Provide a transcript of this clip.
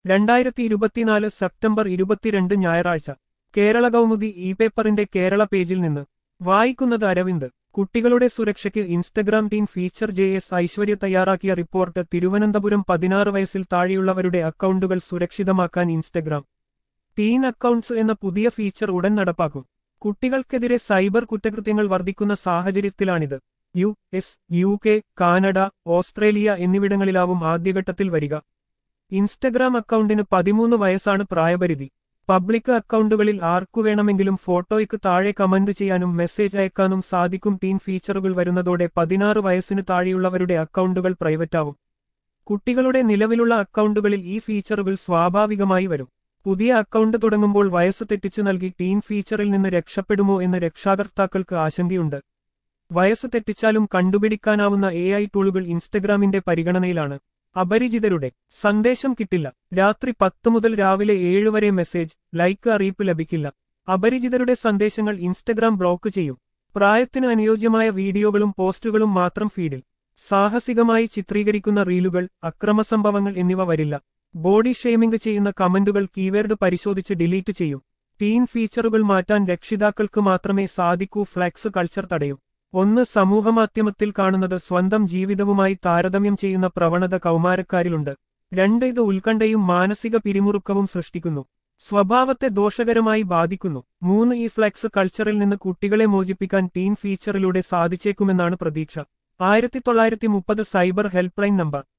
രണ്ടായിരത്തി ഇരുപത്തിനാല് സെപ്റ്റംബർ ഇരുപത്തിരണ്ട് ഞായറാഴ്ച കേരള കൗമുദി ഇ പേപ്പറിന്റെ കേരള പേജിൽ നിന്ന് വായിക്കുന്നത് അരവിന്ദ് കുട്ടികളുടെ സുരക്ഷയ്ക്ക് Instagram team feature J S Aishwarya തയ്യാറാക്കിയ റിപ്പോർട്ട് തിരുവനന്തപുരം പതിനാറ് വയസ്സിൽ താഴെയുള്ളവരുടെ അക്കൗണ്ടുകൾ സുരക്ഷിതമാക്കാൻ ഇൻസ്റ്റഗ്രാം ടീൻ അക്കൗണ്ട്സ് എന്ന പുതിയ ഫീച്ചർ ഉടൻ നടപ്പാക്കും കുട്ടികൾക്കെതിരെ സൈബർ കുറ്റകൃത്യങ്ങൾ വർദ്ധിക്കുന്ന സാഹചര്യത്തിലാണിത് U S U K Canada Australia എന്നിവിടങ്ങളിലാവും ആദ്യഘട്ടത്തിൽ വരിക ഇൻസ്റ്റഗ്രാം അക്കൗണ്ടിന് പതിമൂന്ന് വയസ്സാണ് പ്രായപരിധി പബ്ലിക് അക്കൗണ്ടുകളിൽ ആർക്കു വേണമെങ്കിലും ഫോട്ടോയ്ക്ക് താഴെ കമന്റ് ചെയ്യാനും മെസ്സേജ് അയക്കാനും സാധിക്കും ടീൻ ഫീച്ചറുകൾ വരുന്നതോടെ പതിനാറ് വയസ്സിന് താഴെയുള്ളവരുടെ അക്കൗണ്ടുകൾ പ്രൈവറ്റാവും കുട്ടികളുടെ നിലവിലുള്ള അക്കൗണ്ടുകളിൽ ഈ ഫീച്ചറുകൾ സ്വാഭാവികമായി വരും പുതിയ അക്കൗണ്ട് തുടങ്ങുമ്പോൾ വയസ്സ് തെറ്റിച്ചു നൽകി ടീൻ ഫീച്ചറിൽ നിന്ന് രക്ഷപ്പെടുമോ എന്ന് രക്ഷാകർത്താക്കൾക്ക് ആശങ്കയുണ്ട് വയസ്സ് തെറ്റിച്ചാലും കണ്ടുപിടിക്കാനാവുന്ന എ ഐ ടൂളുകൾ ഇൻസ്റ്റഗ്രാമിന്റെ പരിഗണനയിലാണ് അപരിചിതരുടെ സന്ദേശം കിട്ടില്ല രാത്രി പത്ത് മുതൽ രാവിലെ ഏഴ് വരെ മെസ്സേജ് ലൈക്ക് അറിയിപ്പ് ലഭിക്കില്ല അപരിചിതരുടെ സന്ദേശങ്ങൾ ഇൻസ്റ്റഗ്രാം ബ്ലോക്ക് ചെയ്യും പ്രായത്തിന് അനുയോജ്യമായ വീഡിയോകളും പോസ്റ്റുകളും മാത്രം ഫീഡിൽ സാഹസികമായി ചിത്രീകരിക്കുന്ന റീലുകൾ അക്രമസംഭവങ്ങൾ എന്നിവ വരില്ല ബോഡി ഷെയ്മിംഗ് ചെയ്യുന്ന കമന്റുകൾ കീവേഡ് പരിശോധിച്ച് ഡിലീറ്റ് ചെയ്യും ടീൻ ഫീച്ചറുകൾ മാറ്റാൻ രക്ഷിതാക്കൾക്ക് മാത്രമേ സാധിക്കൂ ഫ്ലെക്സ് കൾച്ചർ തടയും ഒന്ന് സമൂഹമാധ്യമത്തിൽ കാണുന്നത് സ്വന്തം ജീവിതവുമായി താരതമ്യം ചെയ്യുന്ന പ്രവണത കൗമാരക്കാരിലുണ്ട് രണ്ട് ഇത് ഉത്കണ്ഠയും മാനസിക പിരിമുറുക്കവും സൃഷ്ടിക്കുന്നു സ്വഭാവത്തെ ദോഷകരമായി ബാധിക്കുന്നു മൂന്ന് ഈ ഫ്ലെക്സ് കൾച്ചറിൽ നിന്ന് കുട്ടികളെ മോചിപ്പിക്കാൻ ടീൻ ഫീച്ചറിലൂടെ സാധിച്ചേക്കുമെന്നാണ് പ്രതീക്ഷ ആയിരത്തി തൊള്ളായിരത്തി മുപ്പത് സൈബർ ഹെൽപ്പ് ലൈൻ നമ്പർ